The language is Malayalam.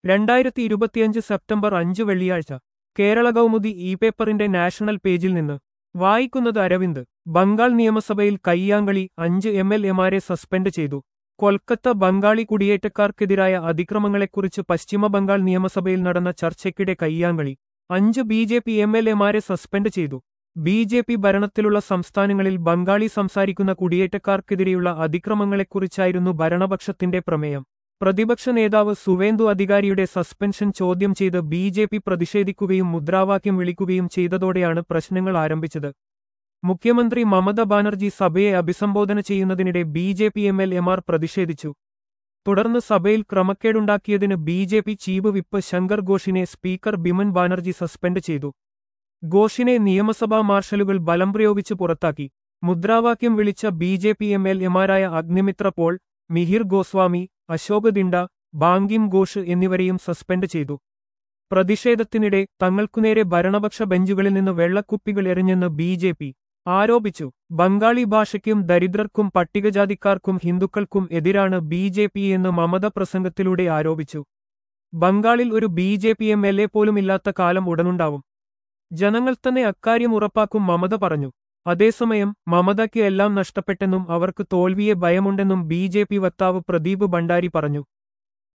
രണ്ടായിരത്തി ഇരുപത്തിയഞ്ച് സെപ്റ്റംബർ അഞ്ച് വെള്ളിയാഴ്ച കേരള കൗമുദി ഇ പേപ്പറിന്റെ നാഷണൽ പേജിൽ നിന്ന് വായിക്കുന്നത് അരവിന്ദ് ബംഗാൾ നിയമസഭയിൽ കയ്യാങ്കളി അഞ്ച് എം എൽ എമാരെ സസ്പെൻഡ് ചെയ്തു കൊൽക്കത്ത ബംഗാളി കുടിയേറ്റക്കാർക്കെതിരായ അതിക്രമങ്ങളെക്കുറിച്ച് പശ്ചിമ ബംഗാൾ നിയമസഭയിൽ നടന്ന ചർച്ചയ്ക്കിടെ കയ്യാങ്കളി അഞ്ച് B J P M L എമാരെ സസ്പെൻഡ് ചെയ്തു ബി ജെ പി ഭരണത്തിലുള്ള സംസ്ഥാനങ്ങളിൽ ബംഗാളി സംസാരിക്കുന്ന കുടിയേറ്റക്കാർക്കെതിരെയുള്ള അതിക്രമങ്ങളെക്കുറിച്ചായിരുന്നു ഭരണപക്ഷത്തിന്റെ പ്രമേയം പ്രതിപക്ഷ നേതാവ് സുവേന്ദു അധികാരിയുടെ സസ്പെൻഷൻ ചോദ്യം ചെയ്ത് ബി ജെ പി പ്രതിഷേധിക്കുകയും മുദ്രാവാക്യം വിളിക്കുകയും ചെയ്തതോടെയാണ് പ്രശ്നങ്ങൾ ആരംഭിച്ചത് മുഖ്യമന്ത്രി മമത ബാനർജി സഭയെ അഭിസംബോധന ചെയ്യുന്നതിനിടെ B J P M L എമാർ പ്രതിഷേധിച്ചു തുടർന്ന് സഭയിൽ ക്രമക്കേടുണ്ടാക്കിയതിന് B J P chief whip Shankar ഘോഷിനെ സ്പീക്കർ ബിമൻ ബാനർജി സസ്പെൻഡ് ചെയ്തു ഘോഷിനെ നിയമസഭാ മാർഷലുകൾ ബലം പ്രയോഗിച്ച് പുറത്താക്കി മുദ്രാവാക്യം വിളിച്ച B J P M L എമാരായ അഗ്നിമിത്ര പോൾ മിഹിർ ഗോസ്വാമി അശോക് ദിണ്ട ബാങ്കിം ഘോഷ് എന്നിവരെയും സസ്പെൻഡ് ചെയ്തു പ്രതിഷേധത്തിനിടെ തങ്ങൾക്കുനേരെ ഭരണപക്ഷ ബെഞ്ചുകളിൽ നിന്ന് വെള്ളക്കുപ്പികൾ എറിഞ്ഞെന്ന് ബി ജെ പി ആരോപിച്ചു ബംഗാളി ഭാഷയ്ക്കും ദരിദ്രർക്കും പട്ടികജാതിക്കാർക്കും ഹിന്ദുക്കൾക്കും എതിരാണ് ബി ജെ പി എന്ന് മമത പ്രസംഗത്തിലൂടെ ആരോപിച്ചു ബംഗാളിൽ ഒരു B J P M L A പോലുമില്ലാത്ത കാലം ഉടനുണ്ടാവും ജനങ്ങൾ തന്നെ അക്കാര്യം ഉറപ്പാക്കും മമത പറഞ്ഞു അതേസമയം മമതയ്ക്ക് എല്ലാം നഷ്ടപ്പെട്ടെന്നും അവർക്ക് തോൽവിയെ ഭയമുണ്ടെന്നും ബി ജെ പി വക്താവ് പ്രദീപ് ഭണ്ഡാരി പറഞ്ഞു